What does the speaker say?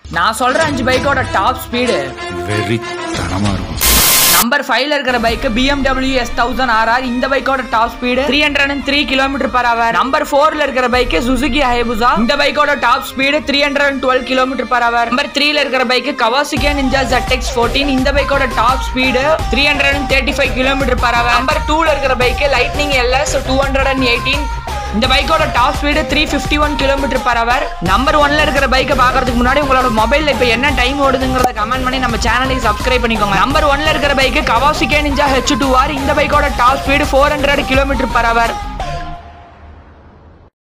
நான் சொல்ற அஞ்சு பைக்கோட டாப் ஸ்பீடு வெறித்தனமா இருக்கும் நம்பர் ஃபைவ்ல இருக்கிற bike BMW S thousand RR இந்த பைக்கோட top speed three hundred and three kilometre per hour number ஃபோர்ல இருக்கிற பைக் சுசுகி ஹைபுசா இந்த பைக்கோட top speed three hundred and twelve kilometre per hour number த்ரீல இருக்கிற bike Kawasaki Ninja ZX fourteen இந்த பைக்கோட top speed three hundred and thirty five kilometre per hour number டூல இருக்கிற bike Lightning LS two hundred and eighteen இந்த பைக்கோட top speed three fifty one kilometre per hour number ஒன்ல இருக்கிற பைக்கை பார்க்கறதுக்கு முன்னாடி உங்களோட மொபைல்ல இப்போ என்ன டைம் ஓடுதுங்கிறத கமெண்ட் பண்ணி நம்ம சேனலுக்கு சப்ஸ்கிரைப் பண்ணிக்கோங்க நம்பர் ஒன்ல இருக்கிற bike Kawasaki Ninja H two R இந்த பைக்கோட top speed four hundred kilometre per hour